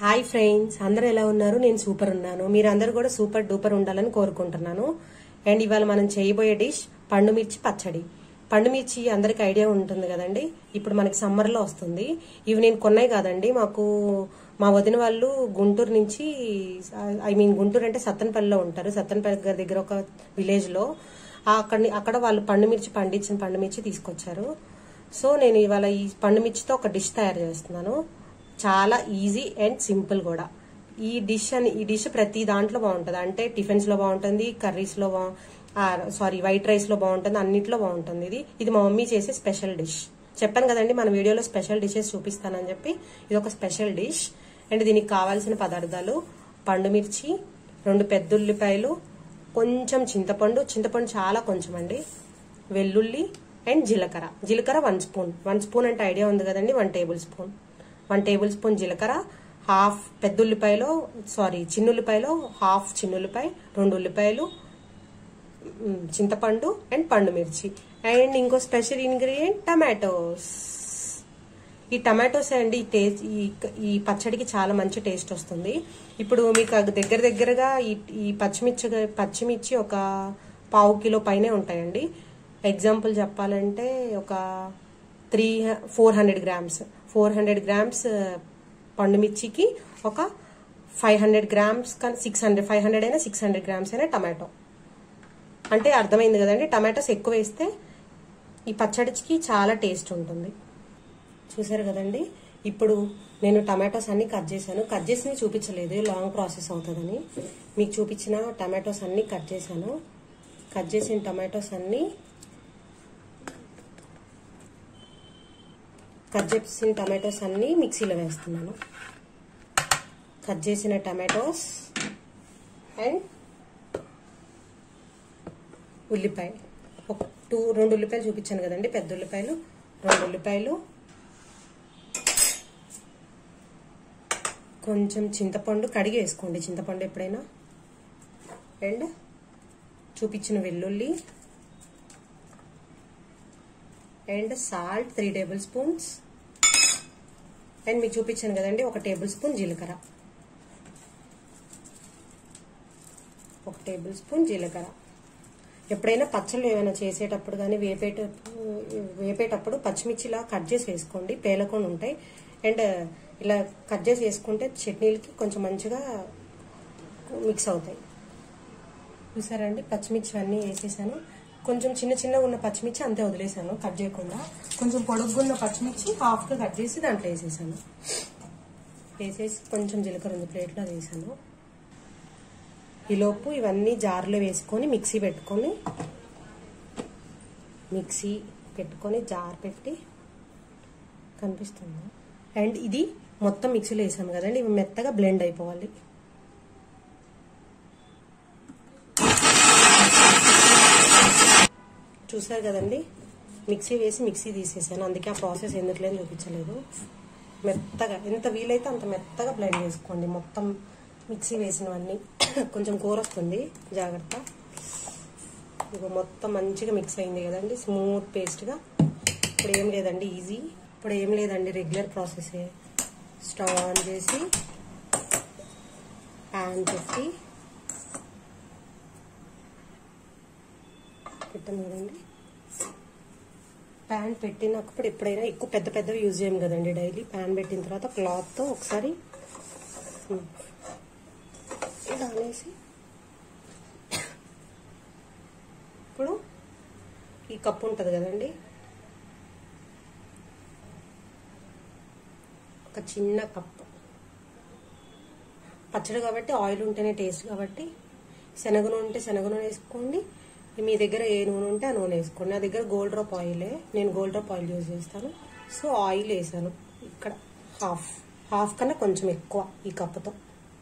hi friends అందరూ ఎలా ఉన్నారు నేను సూపర్ ఉన్నాను మీరందరూ కూడా సూపర్ డూపర్ ఉండాలని కోరుకుంటున్నాను అండ్ ఇవాళ మనం చేయబోయే డిష్ పండు మిర్చి పచ్చడి పండు మిర్చి అందరికి ఐడియా ఉంటుంది కదండి ఇప్పుడు మనకి సమ్మర్లో వస్తుంది ఇవి నేను కొన్నాయి కాదండి మాకు మా వదిన వాళ్ళు గుంటూరు నుంచి ఐ మీన్ గుంటూరు అంటే సత్తనపల్లిలో ఉంటారు సత్తనపల్లి గారి దగ్గర ఒక విలేజ్లో అక్కడ అక్కడ వాళ్ళు పండు మిర్చి పండించిన పండు మిర్చి తీసుకొచ్చారు సో నేను ఇవాళ ఈ పండు మిర్చితో ఒక డిష్ తయారు చేస్తున్నాను చాలా ఈజీ అండ్ సింపుల్ కూడా ఈ డిష్ అని ఈ డిష్ ప్రతి దాంట్లో బాగుంటుంది అంటే టిఫిన్స్ లో బాగుంటుంది కర్రీస్ లో సారీ వైట్ రైస్ లో బాగుంటుంది అన్నిట్లో బాగుంటుంది ఇది ఇది మా మమ్మీ చేసే స్పెషల్ డిష్ చెప్పాను కదండి మన వీడియోలో స్పెషల్ డిషెస్ చూపిస్తానని చెప్పి ఇది ఒక స్పెషల్ డిష్ అండ్ దీనికి కావాల్సిన పదార్థాలు పండు మిర్చి రెండు పెద్ద ఉల్లిపాయలు కొంచెం చింతపండు చింతపండు చాలా కొంచెం అండి వెల్లుల్లి అండ్ జీలకర్ర జీలకర్ర వన్ స్పూన్ వన్ స్పూన్ అంటే ఐడియా ఉంది కదండి one tablespoon one tablespoon జీలకర్ర హాఫ్ పెద్ద ఉల్లిపాయలో సారీ చిన్న ఉల్లిపాయలో హాఫ్ చిన్న ఉల్లిపాయ రెండు ఉల్లిపాయలు మ్, చింతపండు అండ్ పండు మిర్చి అండ్ ఇంకో స్పెషల్ ఇంగ్రీడియంట్ టమాటోస్ ఈ టమాటోస్ అండి ఈ టేస్ట్ ఈ ఈ పచ్చడికి చాలా మంచి టేస్ట్ వస్తుంది ఇప్పుడు మీకు అది దగ్గర దగ్గరగా ఈ ఈ పచ్చిమిర్చి పచ్చిమిర్చి ఒక పావు కిలో పైనే ఉంటాయండి ఎగ్జాంపుల్ చెప్పాలంటే ఒక three four hundred grams four hundred grams పండు మిర్చికి ఒక ఫైవ్ హండ్రెడ్ గ్రామ్స్ కానీ సిక్స్ హండ్రెడ్ ఫైవ్ హండ్రెడ్ అయినా సిక్స్ హండ్రెడ్ గ్రామ్స్ అయినా టమాటో అంటే అర్థమైంది కదండి టమాటోస్ ఎక్కువ వేస్తే ఈ పచ్చడికి చాలా టేస్ట్ ఉంటుంది చూసారు కదండి ఇప్పుడు నేను టమాటోస్ అన్ని కట్ చేశాను కట్ చేసి చూపించలేదు లాంగ్ ప్రాసెస్ అవుతుందని మీకు చూపించిన టమాటోస్ అన్ని కట్ చేశాను కట్ చేసిన టమాటోస్ అన్ని కట్ చేసిన టమాటోస్ అన్ని మిక్సీలో వేస్తున్నాను కట్ చేసిన టమాటోస్ అండ్ ఉల్లిపాయ ఒక టూ రెండు ఉల్లిపాయలు చూపించాను కదండి పెద్ద ఉల్లిపాయలు రెండు ఉల్లిపాయలు కొంచెం చింతపండు కడిగి వేసుకోండి చింతపండు ఎప్పుడైనా అండ్ చూపించిన వెల్లుల్లి and salt three tablespoons and మీకు చూపించాను కదండి ఒక టేబుల్ స్పూన్ జీలకర్ర ఒక టేబుల్ స్పూన్ జీలకర్ర ఎప్పుడైనా పచ్చళ్ళు ఏమైనా చేసేటప్పుడు కానీ వేపేట వేపేటప్పుడు పచ్చిమిర్చిలా కట్ చేసి వేసుకోండి పేలకుండా ఉంటాయి అండ్ ఇలా కట్ చేసి వేసుకుంటే చట్నీలకి కొంచెం మంచిగా మిక్స్ అవుతాయి చూసారండి పచ్చిమిర్చి అన్నీ వేసేసాను కొంచెం చిన్న చిన్నగా ఉన్న పచ్చిమిర్చి అంతే వదిలేసాను కట్ చేయకుండా కొంచెం పొడుగ్గున్న పచ్చిమిర్చి హాఫ్గా కట్ చేసి దాంట్లో వేసేసాను వేసేసి కొంచెం జీలకర్ర ఉంది ప్లేట్లో అది వేసాను ఈలోపు ఇవన్నీ జార్లో వేసుకొని మిక్సీ పెట్టుకొని మిక్సీ పెట్టుకొని జార్ పెట్టి కనిపిస్తుంది అండ్ ఇది మొత్తం మిక్సీలో వేసాము కదండి ఇవి మెత్తగా బ్లెండ్ అయిపోవాలి చూసారు కదండి మిక్సీ వేసి మిక్సీ తీసేసాను అందుకే ఆ ప్రాసెస్ ఎందుకులేని చూపించలేదు మెత్తగా ఎంత వీలైతే అంత మెత్తగా బ్లెండ్ చేసుకోండి మొత్తం మిక్సీ వేసినవన్నీ కొంచెం కూర వస్తుంది జాగ్రత్త ఇక మొత్తం మంచిగా మిక్స్ అయింది కదండి స్మూత్ పేస్ట్గా ఇప్పుడు ఏం లేదండి ఈజీ ఇప్పుడు ఏం లేదండి రెగ్యులర్ ప్రాసెసే స్టవ్ ఆన్ చేసి ప్యాన్ పెట్టి పెట్టాను కదండి ప్యాన్ పెట్టినప్పుడు ఎప్పుడైనా ఎక్కువ పెద్ద పెద్దవి యూజ్ చేయం కదండి డైలీ ప్యాన్ పెట్టిన తర్వాత క్లాత్తో ఒకసారి ఇలా అనేసి ఇప్పుడు ఈ కప్పు ఉంటుంది కదండి ఒక చిన్న కప్పు పచ్చడి కాబట్టి ఆయిల్ ఉంటేనే టేస్ట్ కాబట్టి శనగ నూనె ఉంటే శనగ నూనె వేసుకోండి మీ దగ్గర ఏ నూనె ఉంటే ఆ నూనె వేసుకోండి నా దగ్గర గోల్డ్ డ్రాప్ ఆయిలే నేను గోల్డ్ డ్రాప్ ఆయిల్ యూజ్ చేస్తాను సో ఆయిల్ వేసాను ఇక్కడ హాఫ్ హాఫ్ కన్నా కొంచెం ఎక్కువ ఈ కప్పుతో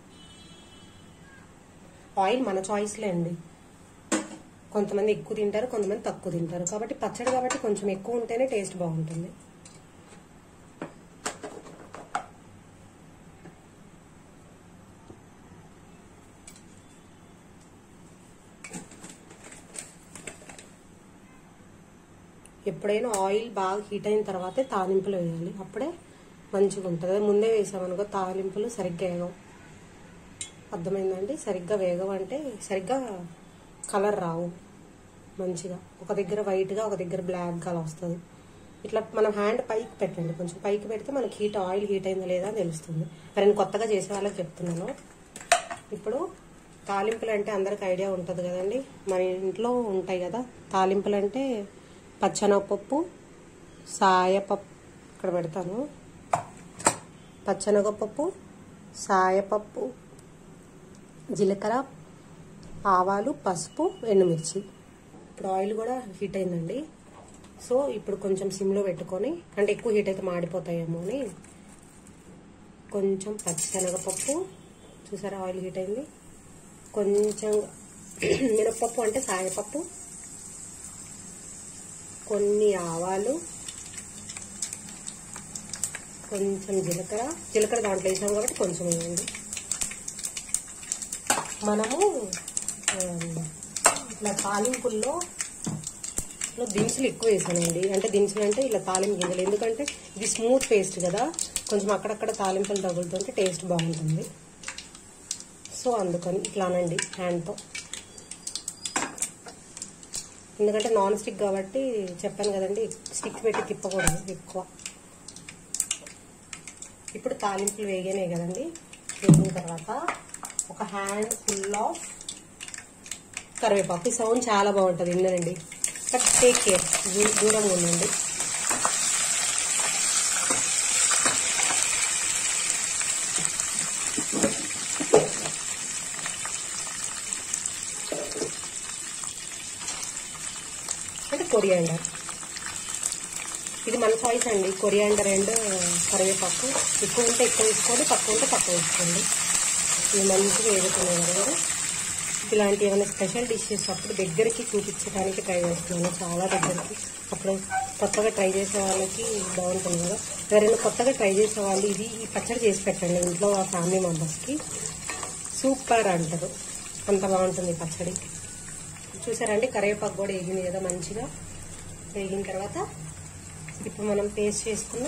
ఆయిల్ మన చాయిస్లే అండి కొంతమంది ఎక్కువ తింటారు కొంతమంది తక్కువ తింటారు కాబట్టి పచ్చడి కాబట్టి కొంచెం ఎక్కువ ఉంటేనే టేస్ట్ బాగుంటుంది ఎప్పుడైనా ఆయిల్ బాగా హీట్ అయిన తర్వాతే తాలింపులు వేయాలి అప్పుడే మంచిగా ఉంటుంది అదే ముందే వేసామనుకో తాలింపులు సరిగ్గా వేగవు అర్థమైందండి సరిగ్గా వేగవు అంటే సరిగ్గా కలర్ రావు మంచిగా ఒక దగ్గర వైట్గా ఒక దగ్గర బ్లాక్గా అలా వస్తుంది ఇట్లా మనం హ్యాండ్ పైకి పెట్టండి కొంచెం పైకి పెడితే మనకి హీట్ ఆయిల్ హీట్ అయిందా లేదా అని తెలుస్తుంది మరి నేను కొత్తగా చేసే వాళ్ళకి చెప్తున్నాను ఇప్పుడు తాలింపులు అంటే అందరికి ఐడియా ఉంటుంది కదండి మన ఇంట్లో ఉంటాయి కదా తాలింపులు అంటే పచ్చనగపప్పు సాయపప్పు ఇక్కడ పెడతాను పచ్చనగపప్పు సాయపప్పు జీలకర్ర ఆవాలు పసుపు ఎండుమిర్చి ఇప్పుడు ఆయిల్ కూడా హీట్ అయిందండి సో ఇప్పుడు కొంచెం సిమ్లో పెట్టుకొని అంటే ఎక్కువ హీట్ అయితే మాడిపోతాయేమో అని కొంచెం పచ్చిశనగపప్పు చూసారా ఆయిల్ హీట్ అయింది కొంచెం మినపప్పు అంటే సాయపప్పు కొన్ని ఆవాలు కొంచెం జీలకర్ర జీలకర్ర దాంట్లో వేసాం కాబట్టి కొంచెం వేయండి మనము ఆ, ఇట్లా తాలింపుల్లో లో దినుసులు ఎక్కువ వేసానండి అంటే దినుసులు అంటే ఇలా తాలింపు గింజలు ఎందుకంటే ఇది స్మూత్ పేస్ట్ కదా కొంచెం అక్కడక్కడ తాలింపులు తగులుతుంటే టేస్ట్ బాగుంటుంది సో అందుకని ఇట్లా అనండి హ్యాండ్తో ఎందుకంటే నాన్ స్టిక్ కాబట్టి చెప్పాను కదండి స్టిక్ పెట్టి తిప్పకూడదు ఎక్కువ ఇప్పుడు తాలింపులు వేగానే కదండి వేగిన తర్వాత ఒక హ్యాండ్ ఫుల్ ఆఫ్ కరివేపాకు ఈ సౌండ్ చాలా బాగుంటుంది విన్నానండి బట్ టేక్ కేర్ దూరంగా ఉండండి అంటే కొరియాండర్ ఇది మన చాయిస్ అండి కొరియాండర్ అండ్ కరివేపాకు ఎక్కువ ఉంటే ఎక్కువ వేసుకోండి తక్కువ ఉంటే తక్కువ వేసుకోండి ఇవి మంచిగా వేగుతున్నాయి కదా ఇలాంటి ఏమైనా స్పెషల్ డిషెస్ అప్పుడు దగ్గరికి చూపించడానికి ట్రై చేస్తున్నాను చాలా దగ్గరికి అప్పుడు కొత్తగా ట్రై చేసే వాళ్ళకి బాగుంటుంది కదా ఎవరైనా కొత్తగా ట్రై చేసే వాళ్ళు ఇది ఈ పచ్చడి చేసి పెట్టండి ఇంట్లో ఆ ఫ్యామిలీ మెంబర్స్కి సూపర్ అంటారు అంత బాగుంటుంది ఈ పచ్చడి చూసారండి కరివేపాకు కూడా వేగింది కదా మంచిగా వేగిన తర్వాత ఇప్పుడు మనం పేస్ట్ చేసుకున్న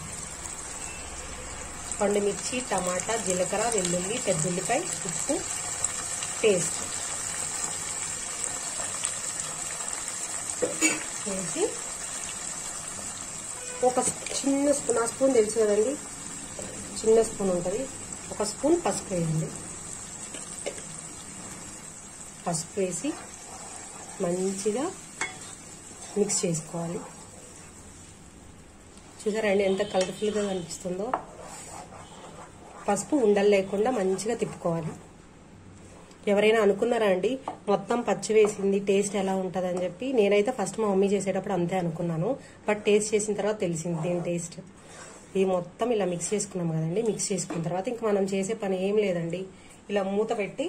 పండు మిర్చి టమాటా జీలకర్ర వెల్లుల్లి పెద్దుల్లిపాయ ఉప్పు పేస్ట్ వేసి ఒక చిన్న స్పూన్ ఆ స్పూన్ తెలుసు కదండి చిన్న స్పూన్ ఉంటుంది ఒక స్పూన్ పసుపు వేయండి పసుపు వేసి మంచిగా మిక్స్ చేసుకోవాలి చూసారండి ఎంత కలర్ఫుల్గా కనిపిస్తుందో పసుపు ఉండలు లేకుండా మంచిగా తిప్పుకోవాలి ఎవరైనా అనుకున్నారా అండి మొత్తం పచ్చి వేసింది టేస్ట్ ఎలా ఉంటుంది అని చెప్పి నేనైతే ఫస్ట్ మా మమ్మీ చేసేటప్పుడు అంతే అనుకున్నాను బట్ టేస్ట్ చేసిన తర్వాత తెలిసింది దీని టేస్ట్ ఇది మొత్తం ఇలా మిక్స్ చేసుకున్నాం కదండి మిక్స్ చేసుకున్న తర్వాత ఇంకా మనం చేసే పని ఏం లేదండి ఇలా మూత పెట్టి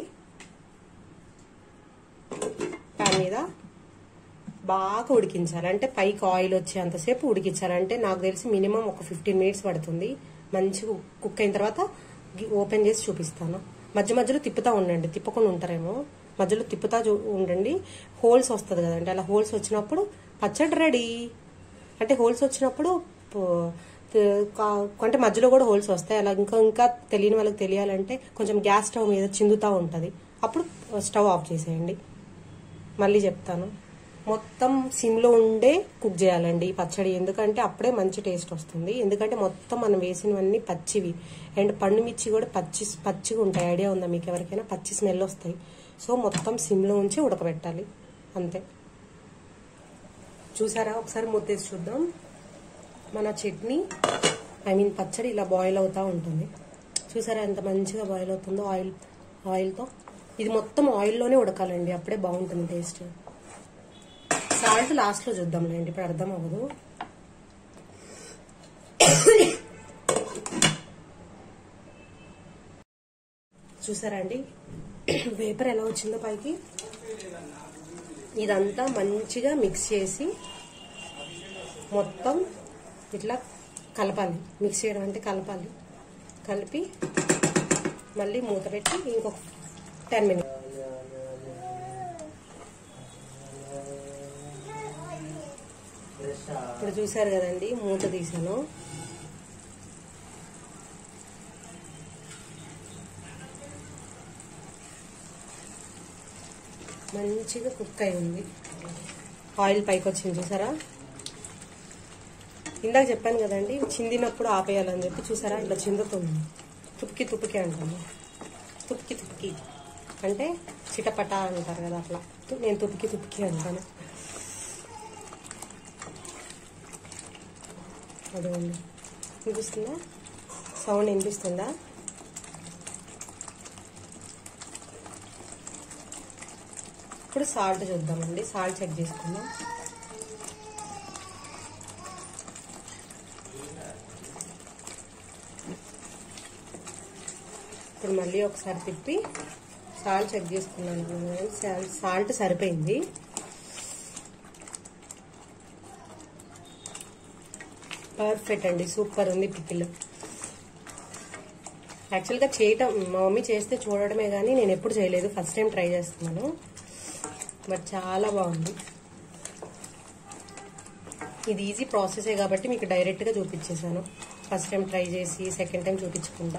దాని మీద బాగా ఉడికించాలి అంటే పైకి ఆయిల్ వచ్చేంతసేపు ఉడికించాలి అంటే నాకు తెలిసి మినిమం ఒక ఫిఫ్టీన్ మినిట్స్ పడుతుంది మంచిగా కుక్ అయిన తర్వాత గి- ఓపెన్ చేసి చూపిస్తాను మధ్య మధ్యలో తిప్పుతా ఉండండి తిప్పకుండా ఉంటారేమో మధ్యలో తిప్పుతా చూ- ఉండండి హోల్స్ వస్తుంది కదండి అలా హోల్స్ వచ్చినప్పుడు పచ్చడి రెడీ అంటే హోల్స్ వచ్చినప్పుడు పో- త- కా- అంటే మధ్యలో కూడా హోల్స్ వస్తాయి అలా ఇంకా ఇంకా తెలియని వాళ్ళకి తెలియాలంటే కొంచెం గ్యాస్ స్టవ్ మీద చిందుతా ఉంటుంది అప్పుడు స్టవ్ ఆఫ్ చేసేయండి మళ్ళీ చెప్తాను మొత్తం సిమ్లో ఉండే కుక్ చేయాలండి ఈ పచ్చడి ఎందుకంటే అప్పుడే మంచి టేస్ట్ వస్తుంది ఎందుకంటే మొత్తం మనం వేసినవన్నీ పచ్చివి అండ్ పండు మిర్చి కూడా పచ్చి పచ్చిగా ఉంటాయి ఐడియా ఉందా మీకు ఎవరికైనా పచ్చి స్మెల్ వస్తాయి సో మొత్తం సిమ్లో ఉంచి ఉడకబెట్టాలి అంతే చూసారా ఒకసారి ముద్దేసి చూద్దాం మన చట్నీ ఐ మీన్ పచ్చడి ఇలా బాయిల్ అవుతూ ఉంటుంది చూసారా ఎంత మంచిగా బాయిల్ అవుతుందో ఆయిల్ ఆయిల్తో ఇది మొత్తం ఆయిల్లోనే ఉడకాలండి అప్పుడే బాగుంటుంది టేస్ట్ సాల్ట్ లాస్ట్లో చూద్దాంలేండి ఇప్పుడు అర్థం అవ్వదు చూసారా అండి వేపర్ ఎలా వచ్చిందో పైకి ఇదంతా మంచిగా మిక్స్ చేసి మొత్తం ఇట్లా కలపాలి మిక్స్ చేయడం అంటే కలపాలి కలిపి మళ్ళీ మూత పెట్టి ఇంకొక టెన్ మినిట్స్ ఇప్పుడు చూసారు కదండి మూత తీసాను మంచిగా కుక్ అయి ఉంది ఆయిల్ పైకి వచ్చింది చూసారా ఇందాక చెప్పాను కదండి చిందినప్పుడు ఆపేయాలని చెప్పి చూసారా ఇట్లా చిందుతుంది తుప్కి తుప్కి అంటాను తుప్కి తుప్కి అంటే చిటపట అంటారు కదా అట్లా తు- నేను తుప్కి తుప్కి అంటాను అదేండి వినిపిస్తుందా సౌండ్ వినిపిస్తుందా ఇప్పుడు సాల్ట్ చూద్దామండి సాల్ట్ చెక్ చేసుకుందాం ఇప్పుడు మళ్ళీ ఒకసారి తిప్పి సాల్ట్ చెక్ చేసుకున్నాను సాల్ట్ సాల్ట్ సరిపోయింది పర్ఫెక్ట్ అండి సూపర్ ఉంది పికిల్ యాక్చువల్గా చేయటం మా మమ్మీ చేస్తే చూడడమే కానీ నేను ఎప్పుడు చేయలేదు ఫస్ట్ టైం ట్రై చేస్తున్నాను బట్ చాలా బాగుంది ఇది ఈజీ ప్రాసెసే కాబట్టి మీకు డైరెక్ట్గా చూపించేశాను ఫస్ట్ టైం ట్రై చేసి సెకండ్ టైం చూపించకుండా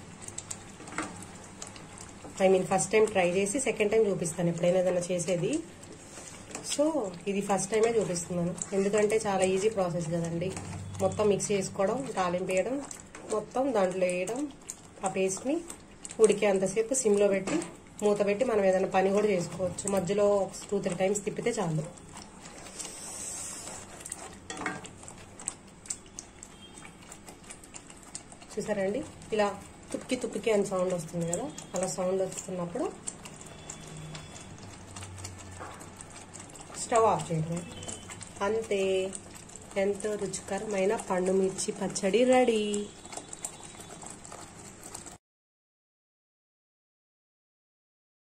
I mean first time try చేసి సెకండ్ టైం చూపిస్తాను ఎప్పుడైనా ఏదైనా చేసేది సో ఇది ఫస్ట్ టైమే చూపిస్తున్నాను ఎందుకంటే చాలా ఈజీ ప్రాసెస్ కదండి మొత్తం మిక్స్ చేసుకోవడం తాలింపు వేయడం మొత్తం దాంట్లో వేయడం ఆ పేస్ట్ని ఉడికే అంతసేపు సిమ్లో పెట్టి మూత పెట్టి మనం ఏదైనా పని కూడా చేసుకోవచ్చు మధ్యలో టూ త్రీ టైమ్స్ తిప్పితే చాలు చూసారండి ఇలా తుక్కి తుక్కి అని సౌండ్ వస్తుంది కదా అలా సౌండ్ వస్తున్నప్పుడు స్టవ్ ఆఫ్ చేయడమే అంతే ఎంతో రుచికరమైన పండు మిర్చి పచ్చడి రెడీ